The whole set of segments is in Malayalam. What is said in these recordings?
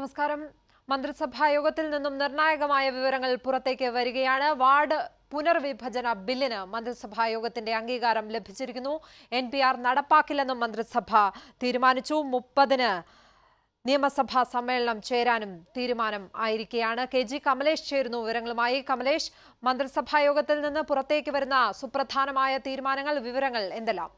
നമസ്കാരം മന്ത്രിസഭാ യോഗത്തിൽ നിന്നും നിർണായകമായ വിവരങ്ങൾ പുറത്തേക്ക് വരികയാണ് വാർഡ് പുനർവിഭജന ബില്ലിന് മന്ത്രിസഭാ യോഗത്തിന്റെ അംഗീകാരം ലഭിച്ചിരിക്കുന്നു എൻ പി ആർ നടപ്പാക്കില്ലെന്നും മന്ത്രിസഭ തീരുമാനിച്ചു മുപ്പതിന് നിയമസഭാ സമ്മേളനം ചേരാനും തീരുമാനം ആയിരിക്കെയാണ് കെ ജി കമലേഷ് ചേരുന്നു വിവരങ്ങളുമായി കമലേഷ് മന്ത്രിസഭാ യോഗത്തിൽ നിന്ന് പുറത്തേക്ക് വരുന്ന സുപ്രധാനമായ തീരുമാനങ്ങൾ വിവരങ്ങൾ എന്തെല്ലാം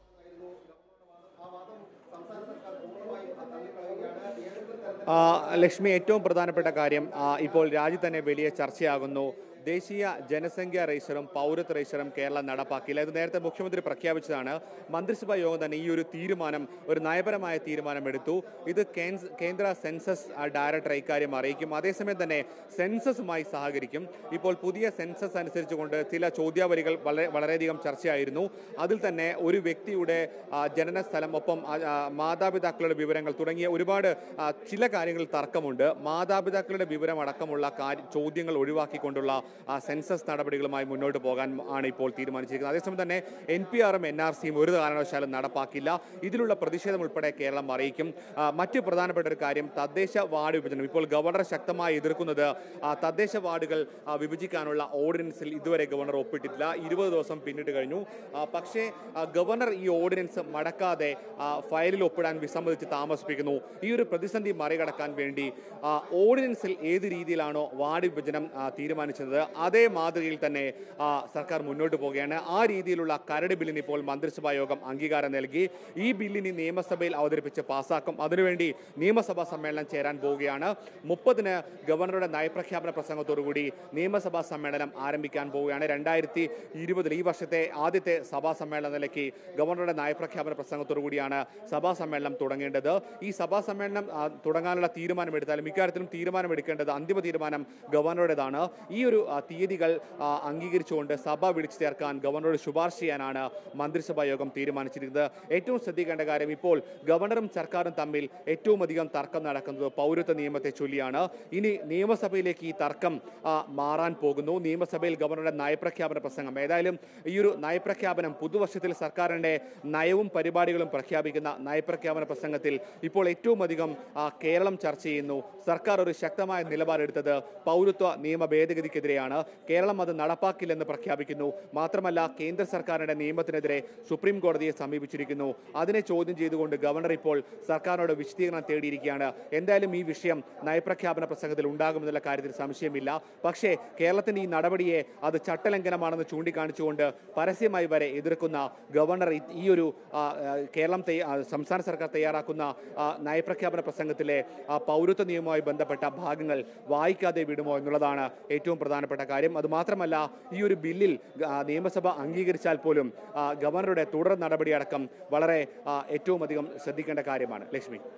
ആ, ലക്ഷ്മി ഏറ്റവും പ്രധാനപ്പെട്ട കാര്യം ആ, ഇപ്പോൾ രാജ്യത്ത് തന്നെ വലിയ ചർച്ചയാകുന്നു ദേശീയ ജനസംഖ്യാ രജിസ്റ്ററും പൗരത്വ രജിസ്റ്ററും കേരളം നടപ്പാക്കിയില്ല ഇത് നേരത്തെ മുഖ്യമന്ത്രി പ്രഖ്യാപിച്ചതാണ് മന്ത്രിസഭാ യോഗം തന്നെ ഈ ഒരു തീരുമാനം ഒരു നയപരമായ തീരുമാനം എടുത്തു ഇത് കേന്ദ്ര- കേന്ദ്ര സെൻസസ് ആ, ഡയറക്ടർ ഇക്കാര്യം അറിയിക്കും അതേസമയം തന്നെ സെൻസസുമായി സഹകരിക്കും ഇപ്പോൾ പുതിയ സെൻസസ് അനുസരിച്ചുകൊണ്ട് ചില ചോദ്യാവലികൾ വളരെ വളരെയധികം ചർച്ചയായിരുന്നു അതിൽ തന്നെ ഒരു വ്യക്തിയുടെ ആ, ജനന സ്ഥലം ഒപ്പം ആ, ആ, മാതാപിതാക്കളുടെ വിവരങ്ങൾ തുടങ്ങിയ ഒരുപാട് ആ, ചില കാര്യങ്ങളിൽ തർക്കമുണ്ട് മാതാപിതാക്കളുടെ വിവരം അടക്കമുള്ള കാര്യ ചോദ്യങ്ങൾ ഒഴിവാക്കിക്കൊണ്ടുള്ള ആ, സെൻസസ് നടപടികളുമായി മുന്നോട്ട് പോകാൻ ആണ് ഇപ്പോൾ തീരുമാനിച്ചിരിക്കുന്നത് അതേസമയം തന്നെ എൻ പി ആറും എൻ ആർ സിയും ഒരു കാരണവശാലും നടപ്പാക്കില്ല ഇതിലുള്ള പ്രതിഷേധം ഉൾപ്പെടെ കേരളം അറിയിക്കും ആ, മറ്റ് പ്രധാനപ്പെട്ട ഒരു കാര്യം തദ്ദേശ വാർഡ് വിഭജനം ഇപ്പോൾ ഗവർണർ ശക്തമായി എതിർക്കുന്നത് ആ, തദ്ദേശ വാർഡുകൾ ആ, വിഭജിക്കാനുള്ള ഓർഡിനൻസിൽ ഇതുവരെ ഗവർണർ ഒപ്പിട്ടിട്ടില്ല ഇരുപത് ദിവസം പിന്നിട്ട് കഴിഞ്ഞു ആ, പക്ഷേ ആ, ഗവർണർ ഈ ഓർഡിനൻസ് മടക്കാതെ ആ, ഫയലിൽ ഒപ്പിടാൻ വിസമ്മതിച്ച് താമസിപ്പിക്കുന്നു ഈ ഒരു പ്രതിസന്ധി മറികടക്കാൻ വേണ്ടി ആ, ഓർഡിനൻസിൽ ഏത് രീതിയിലാണോ വാർഡ് വിഭജനം ആ, തീരുമാനിച്ചത് അതേ മാതൃകയിൽ തന്നെ ആ, സർക്കാർ മുന്നോട്ട് പോവുകയാണ് ആ രീതിയിലുള്ള കരട് ബില്ലിന് ഇപ്പോൾ മന്ത്രിസഭാ യോഗം അംഗീകാരം നൽകി ഈ ബില്ലിന് നിയമസഭയിൽ അവതരിപ്പിച്ച് പാസാക്കും അതിനുവേണ്ടി നിയമസഭാ സമ്മേളനം ചേരാൻ പോവുകയാണ് മുപ്പതിന് ഗവർണറുടെ നയപ്രഖ്യാപന പ്രസംഗത്തോടുകൂടി നിയമസഭാ സമ്മേളനം ആരംഭിക്കാൻ പോവുകയാണ് രണ്ടായിരത്തി ഇരുപതിൽ ഈ വർഷത്തെ ആദ്യത്തെ സഭാ സമ്മേളന നിലയ്ക്ക് ഗവർണറുടെ നയപ്രഖ്യാപന പ്രസംഗത്തോടുകൂടിയാണ് സഭാ സമ്മേളനം തുടങ്ങേണ്ടത് ഈ സഭാ സമ്മേളനം ആ, തുടങ്ങാനുള്ള തീരുമാനമെടുത്താലും ഇക്കാര്യത്തിലും തീരുമാനമെടുക്കേണ്ടത് അന്തിമ തീരുമാനം ഗവർണറുടേതാണ് ഈ ഒരു ആ, തീയതികൾ ആ, അംഗീകരിച്ചുകൊണ്ട് സഭ വിളിച്ചു ചേർക്കാൻ ഗവർണറോട് ശുപാർശ ചെയ്യാനാണ് മന്ത്രിസഭാ യോഗം തീരുമാനിച്ചിരിക്കുന്നത് ഏറ്റവും ശ്രദ്ധിക്കേണ്ട കാര്യം ഇപ്പോൾ ഗവർണറും സർക്കാരും തമ്മിൽ ഏറ്റവും അധികം തർക്കം നടക്കുന്നത് പൗരത്വ നിയമത്തെ ചൊല്ലിയാണ് ഇനി നിയമസഭയിലേക്ക് ഈ തർക്കം ആ, മാറാൻ പോകുന്നു നിയമസഭയിൽ ഗവർണറുടെ നയപ്രഖ്യാപന പ്രസംഗം ഏതായാലും ഈ ഒരു നയപ്രഖ്യാപനം പുതുവർഷത്തിൽ സർക്കാരിന്റെ നയവും പരിപാടികളും പ്രഖ്യാപിക്കുന്ന നയപ്രഖ്യാപന പ്രസംഗത്തിൽ ഇപ്പോൾ ഏറ്റവും അധികം ആ, കേരളം ചർച്ച ചെയ്യുന്നു സർക്കാർ ഒരു ശക്തമായ നിലപാടെടുത്തത് പൗരത്വ നിയമ ഭേദഗതിക്കെതിരെയാണ് കേരളം അത് നടപ്പാക്കില്ലെന്ന് പ്രഖ്യാപിക്കുന്നു മാത്രമല്ല കേന്ദ്ര സർക്കാരിന്റെ നിയമത്തിനെതിരെ സുപ്രീം കോടതിയെ സമീപിച്ചിരിക്കുന്നു അതിനെ ചോദ്യം ചെയ്തുകൊണ്ട് ഗവർണർ ഇപ്പോൾ സർക്കാരിനോട് വിശദീകരണം തേടിയിരിക്കുകയാണ് എന്തായാലും ഈ വിഷയം നയപ്രഖ്യാപന പ്രസംഗത്തിൽ ഉണ്ടാകുമെന്നുള്ള കാര്യത്തിൽ സംശയമില്ല പക്ഷേ കേരളത്തിന്റെ ഈ നടപടിയെ അത് ചട്ടലംഘനമാണെന്ന് ചൂണ്ടിക്കാണിച്ചുകൊണ്ട് പരസ്യമായി വരെ എതിർക്കുന്ന ഗവർണർ ഈ- ഈ ഒരു ആ, ആ, കേരളം തയ്യ- ആ, സംസ്ഥാന സർക്കാർ തയ്യാറാക്കുന്ന ആ, നയപ്രഖ്യാപന പ്രസംഗത്തിലെ ആ, പൗരത്വ നിയമവുമായി ബന്ധപ്പെട്ട ഭാഗങ്ങൾ വായിക്കാതെ വിടുമോ എന്നുള്ളതാണ് ഏറ്റവും പ്രധാനപ്പെട്ട കാര്യം അത് മാത്രമല്ല ഈ ഒരു ബില്ലിൽ ആ, നിയമസഭ അംഗീകരിച്ചാൽ പോലും ആ, ഗവർണറുടെ തുടർ നടപടിയടക്കം വളരെ ആ, ഏറ്റവും അധികം ശ്രദ്ധിക്കേണ്ട കാര്യമാണ് ലക്ഷ്മി